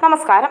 നമസ്കാരം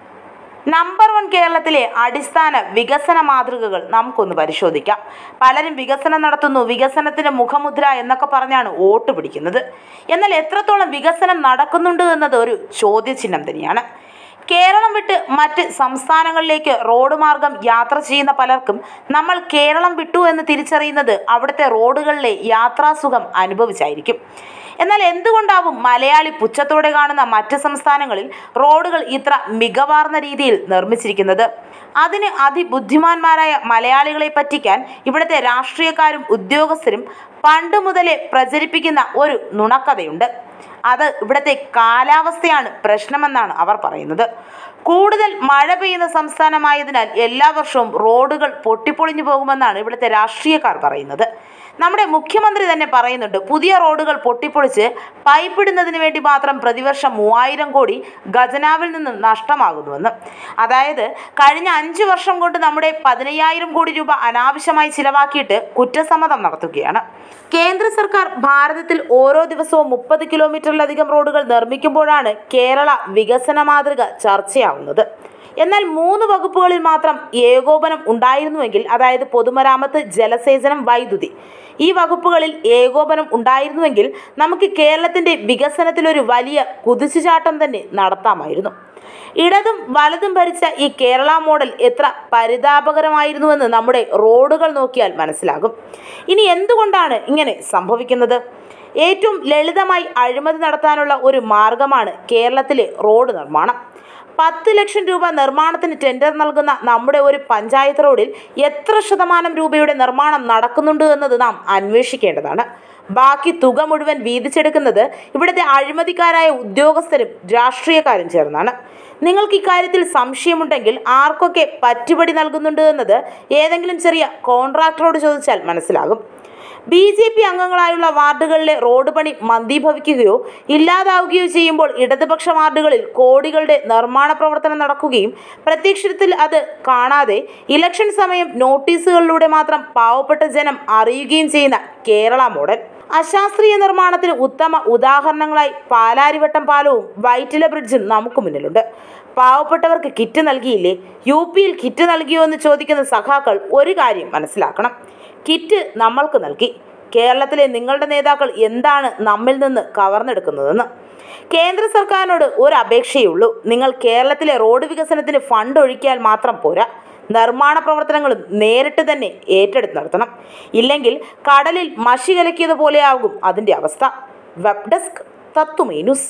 number one കേരളത്തിലെ അടിസ്ഥാന വികസന മാതൃകകൾ നമുക്കൊന്ന് പരിശോധിക്കാം പലരും വികസനം നടത്തുന്നു വികസനത്തിന് മുഖമുദ്ര എന്നൊക്കെ പറഞ്ഞാണ് വോട്ട് പിടിക്കുന്നത് എന്നാൽ എത്രത്തോളം വികസനം നടക്കുന്നുണ്ട് എന്നത് ഒരു ചോദ്യചിഹ്നം തന്നെയാണ് കേരളം വിട്ട് മറ്റ് സംസ്ഥാനങ്ങളിലേക്ക് റോഡ് മാർഗം യാത്ര ചെയ്യുന്ന പലർക്കും നമ്മൾ കേരളം വിട്ടു എന്ന് തിരിച്ചറിയുന്നത് അവിടുത്തെ റോഡുകളിലെ യാത്രാസുഖം അനുഭവിച്ചായിരിക്കും എന്നാൽ എന്തുകൊണ്ടാവും മലയാളി പുച്ഛത്തോടെ കാണുന്ന മറ്റ് സംസ്ഥാനങ്ങളിൽ റോഡുകൾ ഇത്ര മികവാർന്ന രീതിയിൽ നിർമ്മിച്ചിരിക്കുന്നത് അതിന് അതിബുദ്ധിമാന്മാരായ മലയാളികളെ പറ്റിക്കാൻ ഇവിടുത്തെ രാഷ്ട്രീയക്കാരും ഉദ്യോഗസ്ഥരും പണ്ട് മുതലേ പ്രചരിപ്പിക്കുന്ന ഒരു നുണക്കഥയുണ്ട് അത് ഇവിടുത്തെ കാലാവസ്ഥയാണ് പ്രശ്നമെന്നാണ് അവർ പറയുന്നത് കൂടുതൽ മഴ പെയ്യുന്ന സംസ്ഥാനമായതിനാൽ എല്ലാ വർഷവും റോഡുകൾ പൊട്ടിപ്പൊളിഞ്ഞു പോകുമെന്നാണ് ഇവിടുത്തെ രാഷ്ട്രീയക്കാർ പറയുന്നത് നമ്മുടെ മുഖ്യമന്ത്രി തന്നെ പറയുന്നുണ്ട് പുതിയ റോഡുകൾ പൊട്ടിപ്പൊളിച്ച് പൈപ്പ് ഇടുന്നതിന് വേണ്ടി മാത്രം പ്രതിവർഷം മൂവായിരം കോടി ഖജനാവിൽ നിന്ന് നഷ്ടമാകുന്നുവെന്ന് അതായത് കഴിഞ്ഞ അഞ്ച് വർഷം കൊണ്ട് നമ്മുടെ പതിനയ്യായിരം കോടി രൂപ അനാവശ്യമായി ചിലവാക്കിയിട്ട് കുറ്റസമ്മതം നടത്തുകയാണ് കേന്ദ്ര സർക്കാർ ഭാരതത്തിൽ ഓരോ ദിവസവും മുപ്പത് കിലോമീറ്ററിലധികം റോഡുകൾ നിർമ്മിക്കുമ്പോഴാണ് കേരള വികസന മാതൃക ചർച്ചയാവുന്നത് എന്നാൽ മൂന്ന് വകുപ്പുകളിൽ മാത്രം ഏകോപനം ഉണ്ടായിരുന്നുവെങ്കിൽ അതായത് പൊതുമരാമത്ത് ജലസേചനം വൈദ്യുതി ഈ വകുപ്പുകളിൽ ഏകോപനം ഉണ്ടായിരുന്നുവെങ്കിൽ നമുക്ക് കേരളത്തിന്റെ വികസനത്തിലൊരു വലിയ കുതിച്ചുചാട്ടം തന്നെ നടത്താമായിരുന്നു ഇടതും വലതും ഭരിച്ച ഈ കേരള മോഡൽ എത്ര പരിതാപകരമായിരുന്നുവെന്ന് നമ്മുടെ റോഡുകൾ നോക്കിയാൽ മനസ്സിലാകും ഇനി എന്തുകൊണ്ടാണ് ഇങ്ങനെ സംഭവിക്കുന്നത് ഏറ്റവും ലളിതമായി അഴിമതി നടത്താനുള്ള ഒരു മാർഗമാണ് കേരളത്തിലെ റോഡ് നിർമ്മാണം പത്ത് ലക്ഷം രൂപ നിർമ്മാണത്തിന് ടെൻഡർ നൽകുന്ന നമ്മുടെ ഒരു പഞ്ചായത്ത് റോഡിൽ എത്ര ശതമാനം രൂപയുടെ നിർമ്മാണം നടക്കുന്നുണ്ട് എന്നത് നാം അന്വേഷിക്കേണ്ടതാണ് ബാക്കി തുക മുഴുവൻ വീതിച്ചെടുക്കുന്നത് ഇവിടുത്തെ അഴിമതിക്കാരായ ഉദ്യോഗസ്ഥരും രാഷ്ട്രീയക്കാരും ചേർന്നാണ് നിങ്ങൾക്ക് ഇക്കാര്യത്തിൽ സംശയമുണ്ടെങ്കിൽ ആർക്കൊക്കെ പറ്റുപടി നൽകുന്നുണ്ട് എന്നത് ഏതെങ്കിലും ചെറിയ കോൺട്രാക്ടറോട് ചോദിച്ചാൽ മനസ്സിലാകും ബി ജെ പി അംഗങ്ങളായുള്ള വാർഡുകളിലെ റോഡ് പണി മന്ദീഭവിക്കുകയോ ഇല്ലാതാവുകയോ ചെയ്യുമ്പോൾ ഇടതുപക്ഷ വാർഡുകളിൽ കോടികളുടെ നിർമ്മാണ പ്രവർത്തനം നടക്കുകയും പ്രത്യക്ഷത്തിൽ അത് കാണാതെ ഇലക്ഷൻ സമയം നോട്ടീസുകളിലൂടെ മാത്രം പാവപ്പെട്ട ജനം അറിയുകയും ചെയ്യുന്ന കേരള മോഡൽ അശാസ്ത്രീയ നിർമ്മാണത്തിന് ഉത്തമ ഉദാഹരണങ്ങളായി പാലാരിവട്ടം പാലവും വൈറ്റില ബ്രിഡ്ജും നമുക്ക് മുന്നിലുണ്ട് പാവപ്പെട്ടവർക്ക് കിറ്റ് നൽകിയില്ലേ യു പിയിൽ കിറ്റ് നൽകിയോ എന്ന് ചോദിക്കുന്ന സഖാക്കൾ ഒരു കാര്യം മനസ്സിലാക്കണം കിറ്റ് നമ്മൾക്ക് നൽകി കേരളത്തിലെ നിങ്ങളുടെ നേതാക്കൾ എന്താണ് നമ്മിൽ നിന്ന് കവർന്നെടുക്കുന്നതെന്ന് കേന്ദ്ര സർക്കാരിനോട് ഒരു അപേക്ഷയേ ഉള്ളൂ നിങ്ങൾ കേരളത്തിലെ റോഡ് വികസനത്തിന് ഫണ്ട് ഒഴുക്കിയാൽ മാത്രം പോരാ നിർമ്മാണ പ്രവർത്തനങ്ങളും നേരിട്ട് തന്നെ ഏറ്റെടുത്ത് നടത്തണം ഇല്ലെങ്കിൽ കടലിൽ മഷി കലക്കിയതുപോലെയാകും അതിൻ്റെ അവസ്ഥ വെബ് ഡെസ്ക് തത്തുമേ ന്യൂസ്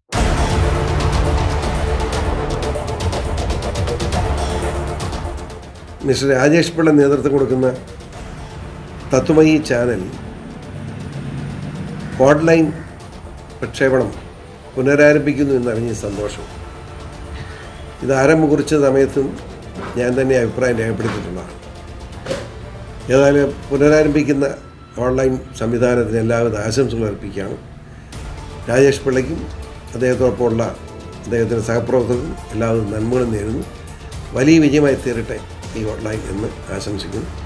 മിസ്റ്റർ രാജേഷ് പിള്ള നേതൃത്വം കൊടുക്കുന്ന തത്വമയി ചാനൽ ഓൺലൈൻ പ്രക്ഷേപണം പുനരാരംഭിക്കുന്നു എന്നറിഞ്ഞ സന്തോഷം ഇത് ആരംഭം കുറിച്ച സമയത്തും ഞാൻ തന്നെ അഭിപ്രായം രേഖപ്പെടുത്തിയിട്ടുള്ളതാണ് ഏതായാലും പുനരാരംഭിക്കുന്ന ഓൺലൈൻ സംവിധാനത്തിന് എല്ലാവിധ ആശംസകൾ അർപ്പിക്കുകയാണ് രാജേഷ് പിള്ളയ്ക്കും അദ്ദേഹത്തോടൊപ്പമുള്ള അദ്ദേഹത്തിൻ്റെ സഹപ്രവർത്തകർക്കും എല്ലാവിധ നന്മകളും നേരുന്നു വലിയ വിജയമായി തീരട്ടെ ഈ ഓൺലൈൻ എന്ന് ആശംസിക്കുന്നു